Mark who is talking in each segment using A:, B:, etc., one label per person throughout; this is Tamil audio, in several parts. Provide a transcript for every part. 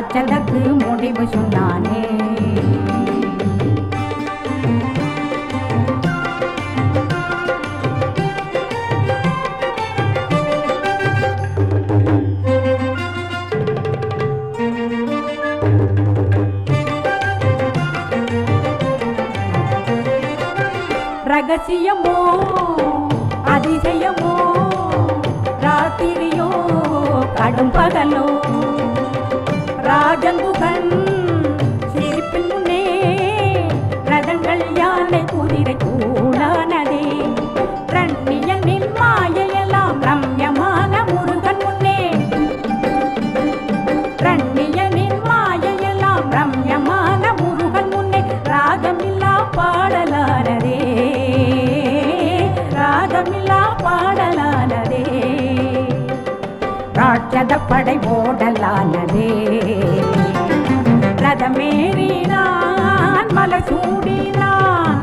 A: ராட்சதற்கு முடிவு சொன்னானே ரகசியமோ அதிசயமோ ராத்திரியோ கடும் பகலோ ராஜங்குகன் சிரிப்பின் முன்னே ரதங்கள் யானை குதிரை கூடானதே ரண்ணியனின் மாயையெல்லாம் ரம்யமான முருகன் முன்னே ரண்ணியனின் மாயையெல்லாம் ரம்யமான முருகன் முன்னே ராகமில்லா பாடலானதே ராகமில்லா பாடலானதே ராட்சத படை ஓடலானதே ரதமேறினான் மலர் சூடினான்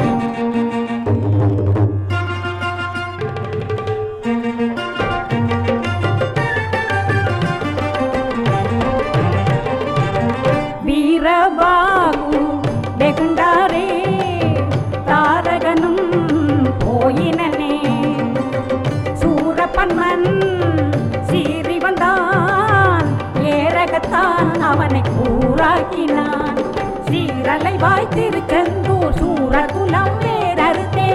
A: வீரபாகு வெகுண்டாரே தாரகனும் போயினனே சூரப்பன்மன் சீறி வந்தான் ஏரகத்தான் அவனை கூறாக்கினான் சீரலை வாய் திருச்செந்தூர் சூரகுலம் வேறறுத்தே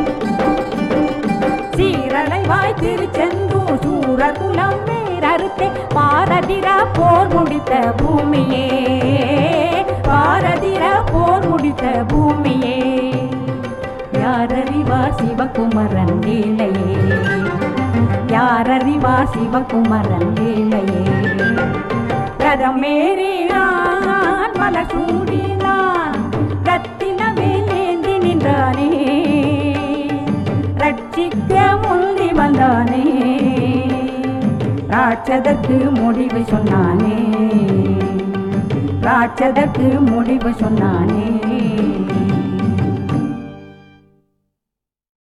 A: சீரலை வாய் திருச்செந்தூர் சூரகுலம் வேறறுத்தே பாரதிர போர் முடித்த பூமியே பாரதிர போர் முடித்த பூமியே யாரறிவார் சிவகுமரன் லீலையே யாரறிவார் சிவகுமரன் லீலையே ரதமேறினான் மலர் சூடினான் ரத்தின வேலேந்தி நின்றானே ரட்சிக்க முந்தி வந்தானே ராட்சதற்கு முடிவு சொன்னானே ராட்சதற்கு முடிவு சொன்னானே